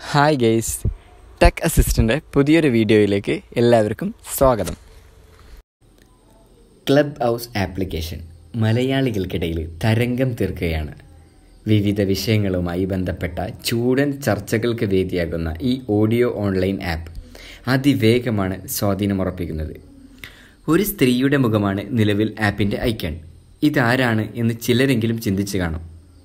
hi guys tech അസിസ്റ്റൻ്റെ പുതിയൊരു വീഡിയോയിലേക്ക് എല്ലാവർക്കും സ്വാഗതം ക്ലബ് ഹൗസ് ആപ്ലിക്കേഷൻ മലയാളികൾക്കിടയിൽ തരംഗം തീർക്കുകയാണ് വിവിധ വിഷയങ്ങളുമായി ബന്ധപ്പെട്ട ചൂടൻ ചർച്ചകൾക്ക് വേദിയാകുന്ന ഈ ഓഡിയോ ഓൺലൈൻ ആപ്പ് അതിവേഗമാണ് സ്വാധീനമുറപ്പിക്കുന്നത് ഒരു സ്ത്രീയുടെ മുഖമാണ് നിലവിൽ ആപ്പിൻ്റെ ഐക്കൺ ഇതാരാണ് എന്ന് ചിലരെങ്കിലും ചിന്തിച്ചു കാണും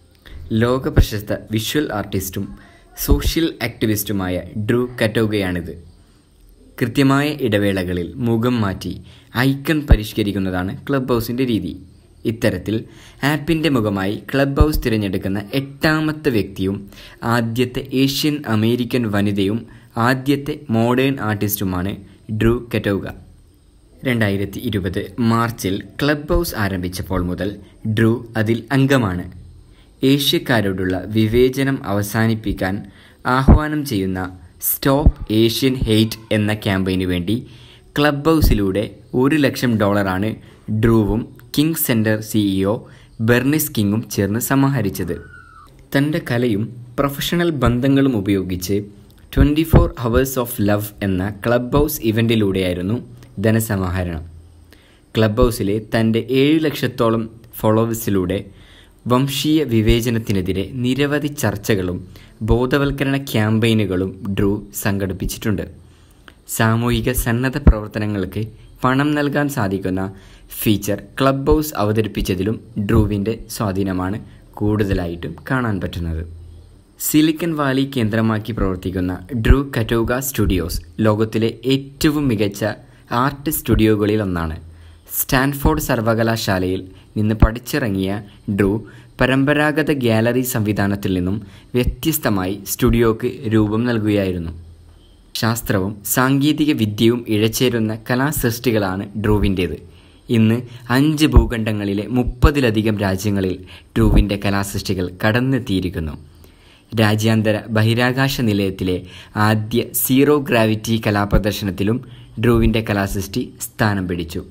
ലോക പ്രശസ്ത വിഷ്വൽ ആർട്ടിസ്റ്റും സോഷ്യൽ ആക്ടിവിസ്റ്റുമായ ഡ്രൂ കറ്റോഗയാണിത് കൃത്യമായ ഇടവേളകളിൽ മുഖം മാറ്റി ഐക്കൺ പരിഷ്കരിക്കുന്നതാണ് ക്ലബ് ഹൗസിൻ്റെ രീതി ഇത്തരത്തിൽ ആപ്പിൻ്റെ മുഖമായി ക്ലബ് ഹൗസ് തിരഞ്ഞെടുക്കുന്ന എട്ടാമത്തെ വ്യക്തിയും ആദ്യത്തെ ഏഷ്യൻ അമേരിക്കൻ വനിതയും ആദ്യത്തെ മോഡേൺ ആർട്ടിസ്റ്റുമാണ് ഡ്രൂ കറ്റോഗ രണ്ടായിരത്തി ഇരുപത് മാർച്ചിൽ ക്ലബ് ഹൗസ് ആരംഭിച്ചപ്പോൾ മുതൽ ഡ്രൂ അതിൽ അംഗമാണ് ഏഷ്യക്കാരോടുള്ള വിവേചനം അവസാനിപ്പിക്കാൻ ആഹ്വാനം ചെയ്യുന്ന സ്റ്റോപ്പ് ഏഷ്യൻ ഹെയ്റ്റ് എന്ന ക്യാമ്പയിനു വേണ്ടി ക്ലബ് ഹൗസിലൂടെ ഒരു ലക്ഷം ഡോളറാണ് ഡ്രൂവും കിങ് സെൻറ്റർ സിഇഒ ബെർണിസ് കിങ്ങും ചേർന്ന് സമാഹരിച്ചത് തൻ്റെ കലയും പ്രൊഫഷണൽ ബന്ധങ്ങളും ഉപയോഗിച്ച് twenty four hours of love എന്ന ക്ലബ് ഹൗസ് ഇവൻറ്റിലൂടെയായിരുന്നു ധനസമാഹരണം ക്ലബ് ഹൗസിലെ തൻ്റെ ഏഴ് ലക്ഷത്തോളം ഫോളോവേഴ്സിലൂടെ വംശീയ വിവേചനത്തിനെതിരെ നിരവധി ചർച്ചകളും ബോധവൽക്കരണ ക്യാമ്പയിനുകളും ഡ്രൂ സംഘടിപ്പിച്ചിട്ടുണ്ട് സാമൂഹിക സന്നദ്ധ പ്രവർത്തനങ്ങൾക്ക് പണം നൽകാൻ സാധിക്കുന്ന ഫീച്ചർ ക്ലബ് ഹൗസ് അവതരിപ്പിച്ചതിലും ഡ്രൂവിൻ്റെ സ്വാധീനമാണ് കൂടുതലായിട്ടും കാണാൻ പറ്റുന്നത് സിലിക്കൺ വാലി കേന്ദ്രമാക്കി പ്രവർത്തിക്കുന്ന ഡ്രൂ കറ്റോഗ സ്റ്റുഡിയോസ് ലോകത്തിലെ ഏറ്റവും മികച്ച ആർട്ട് സ്റ്റുഡിയോകളിൽ ഒന്നാണ് സ്റ്റാൻഫോർഡ് സർവകലാശാലയിൽ നിന്ന് പഠിച്ചിറങ്ങിയ ഡ്രൂ പരമ്പരാഗത ഗ്യാലറി സംവിധാനത്തിൽ നിന്നും വ്യത്യസ്തമായി സ്റ്റുഡിയോക്ക് രൂപം നൽകുകയായിരുന്നു ശാസ്ത്രവും സാങ്കേതിക വിദ്യയും ഇഴചേരുന്ന കലാസൃഷ്ടികളാണ് ഡ്രൂവിൻ്റേത് ഇന്ന് അഞ്ച് ഭൂഖണ്ഡങ്ങളിലെ മുപ്പതിലധികം രാജ്യങ്ങളിൽ ഡ്രൂവിൻ്റെ കലാസൃഷ്ടികൾ കടന്നെത്തിയിരിക്കുന്നു രാജ്യാന്തര ബഹിരാകാശ നിലയത്തിലെ ആദ്യ സീറോ ഗ്രാവിറ്റി കലാപ്രദർശനത്തിലും ഡ്രൂവിൻ്റെ കലാസൃഷ്ടി സ്ഥാനം പിടിച്ചു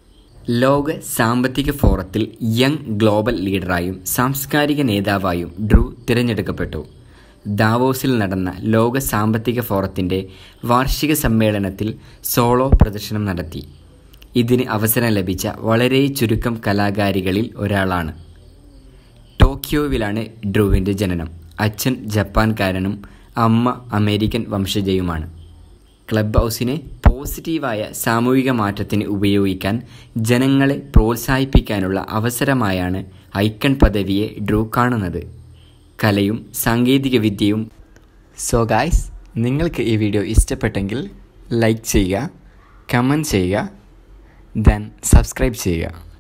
ലോക സാമ്പത്തിക ഫോറത്തിൽ യങ് ഗ്ലോബൽ ലീഡറായും സാംസ്കാരിക നേതാവായും ഡ്രൂ തിരഞ്ഞെടുക്കപ്പെട്ടു ദാവോസിൽ നടന്ന ലോക സാമ്പത്തിക ഫോറത്തിൻ്റെ വാർഷിക സമ്മേളനത്തിൽ സോളോ പ്രദർശനം നടത്തി ഇതിന് അവസരം ലഭിച്ച വളരെ ചുരുക്കം കലാകാരികളിൽ ഒരാളാണ് ടോക്കിയോവിലാണ് ഡ്രൂവിൻ്റെ ജനനം അച്ഛൻ ജപ്പാൻകാരനും അമ്മ അമേരിക്കൻ വംശജയുമാണ് ക്ലബ് ഹൗസിനെ പോസിറ്റീവായ സാമൂഹിക മാറ്റത്തിന് ഉപയോഗിക്കാൻ ജനങ്ങളെ പ്രോത്സാഹിപ്പിക്കാനുള്ള അവസരമായാണ് ഐക്കൺ പദവിയെ ഡ്രൂ കാണുന്നത് കലയും സാങ്കേതികവിദ്യയും സോ ഗായ്സ് നിങ്ങൾക്ക് ഈ വീഡിയോ ഇഷ്ടപ്പെട്ടെങ്കിൽ ലൈക്ക് ചെയ്യുക കമൻറ്റ് ചെയ്യുക ദെൻ സബ്സ്ക്രൈബ് ചെയ്യുക